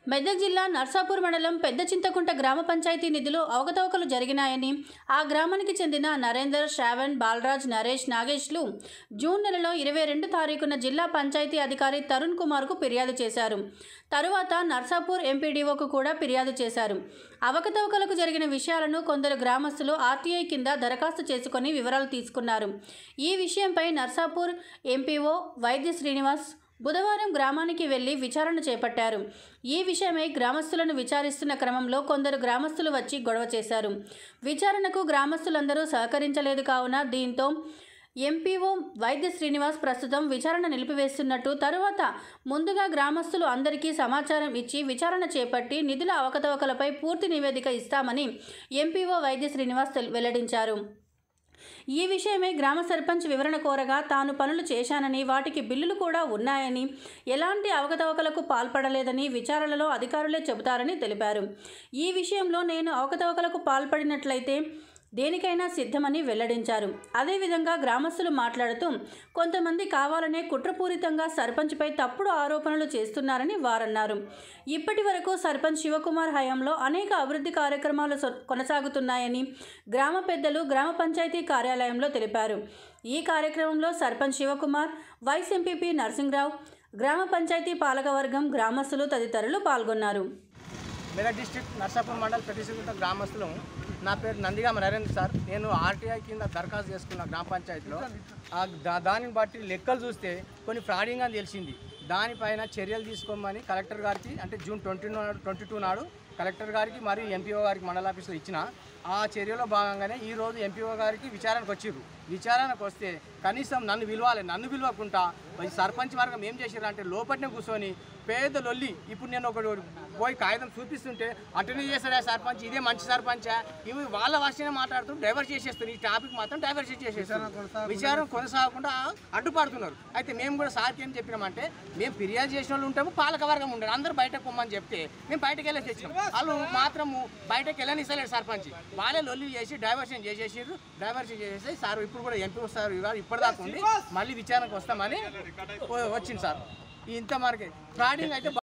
మెదక్ జిల్లా నర్సాపూర్ మండలం పెద్ద చింతకుంట గ్రామ పంచాయతీ నిధులు అవకతవకలు జరిగినాయని ఆ గ్రామానికి చెందిన నరేందర్ శ్రావణ్ బాలరాజ్ నరేష్ నాగేష్లు జూన్ నెలలో ఇరవై రెండు తారీఖున జిల్లా పంచాయతీ అధికారి తరుణ్ కుమార్కు ఫిర్యాదు చేశారు తరువాత నర్సాపూర్ ఎంపీడీఓకు కూడా ఫిర్యాదు చేశారు అవకతవకలకు జరిగిన విషయాలను కొందరు గ్రామస్తులు ఆర్టీఐ కింద దరఖాస్తు చేసుకొని వివరాలు తీసుకున్నారు ఈ విషయంపై నర్సాపూర్ ఎంపీఓ వైద్య శ్రీనివాస్ బుధవారం గ్రామానికి వెళ్లి విచారణ చేపట్టారు ఈ విషయమై గ్రామస్తులను విచారిస్తున్న క్రమంలో కొందరు గ్రామస్తులు వచ్చి గొడవ చేశారు విచారణకు గ్రామస్తులందరూ సహకరించలేదు కావున దీంతో ఎంపీఓ వైద్య శ్రీనివాస్ ప్రస్తుతం విచారణ నిలిపివేస్తున్నట్టు తరువాత ముందుగా గ్రామస్తులు అందరికీ సమాచారం ఇచ్చి విచారణ చేపట్టి నిధుల అవకతవకలపై పూర్తి నివేదిక ఇస్తామని ఎంపీఓ వైద్య శ్రీనివాస్ తెల్- వెల్లడించారు ఈ విషయమై గ్రామ సర్పంచ్ వివరణ కోరగా తాను పనులు చేశానని వాటికి బిల్లులు కూడా ఉన్నాయని ఎలాంటి అవకతవకలకు పాల్పడలేదని విచారణలో అధికారులే చెబుతారని తెలిపారు ఈ విషయంలో నేను అవకతవకలకు పాల్పడినట్లయితే దేనికైనా సిద్ధమని వెల్లడించారు అదేవిధంగా గ్రామస్తులు మాట్లాడుతూ కొంతమంది కావాలనే కుట్రపూరితంగా సర్పంచ్పై తప్పుడు ఆరోపణలు చేస్తున్నారని వారన్నారు ఇప్పటి వరకు సర్పంచ్ శివకుమార్ హయాంలో అనేక అభివృద్ధి కార్యక్రమాలు సొ- కొనసాగుతున్నాయని గ్రామ పెద్దలు గ్రామ పంచాయతీ కార్యాలయంలో తెలిపారు ఈ కార్యక్రమంలో సర్పంచ్ శివకుమార్ వైస్ ఎంపీపీ నరసింహరావు గ్రామ పంచాయతీ పాలకవర్గం గ్రామస్తులు తదితరులు పాల్గొన్నారు మెదక్ డిస్టిక్ నర్సాపూర్ మండల్ పెట్టిసిగుంట గ్రామస్తులు నా పేరు నందిగామ నరేంద్ర సార్ నేను ఆర్టీఐ కింద దరఖాస్తు చేసుకున్న గ్రామ పంచాయతీలో ఆ దా- దానిని బట్టి లెక్కలు చూస్తే కొన్ని ఫ్రాడింగ్ అని తెలిసింది దానిపైన చర్యలు తీసుకోమని కలెక్టర్ గారికి అంటే జూన్ ట్వంటీ నాడు ట్వంటీ టూ నాడు కలెక్టర్ గారికి మరియు ఎంపీఓ గారికి మండల ఆఫీస్లో ఇచ్చిన ఆ చర్యలో భాగంగానే ఈరోజు ఎంపీఓ గారికి విచారణకు వచ్చిర్రు విచారణకు వస్తే కనీసం నన్ను పిలవాలి నన్ను పిలవకుండా మరి సర్పంచ్ వర్గం ఏం చేశారు అంటే లోపలనే కూర్చొని పేద లొల్లి ఇప్పుడు నేను ఒకటి పోయి కాగితం చూపిస్తుంటే అటెండ్ చేస్తాడా సర్పంచ్ ఇదే మంచి సర్పంచా ఇవి వాళ్ళ భాషనే మాట్లాడుతూ డైవర్ట్ చేసేస్తారు ఈ టాపిక్ మాత్రం డైవర్ట్ చేసేస్తారు విచారణ కొనసాగకుండా అడ్డుపడుతున్నారు అయితే మేము కూడా సార్కి ఏం చెప్పినామంటే మేము ఫిర్యాదు చేసిన వాళ్ళు ఉంటాము పాలక వర్గం ఉండరు అందరూ బయటకు పొమ్మని చెప్తే మేము బయటకు వెళ్ళేసి వచ్చినాం వాళ్ళు మాత్రము బయటకు వెళ్ళనిస్తలేరు సర్పంచ్ వాళ్ళే లొల్లి చేసి డైవర్షన్ చేసేసారు డైవర్షన్ చేసేసి సార్ ఇప్పుడు కూడా ఎంపీ వస్తారు ఇవాళ ఇప్పటిదాకా ఉండి మళ్ళీ విచారణకు వస్తామని వచ్చింది సార్ ఇంత మనకి ఫ్రాడింగ్ అయితే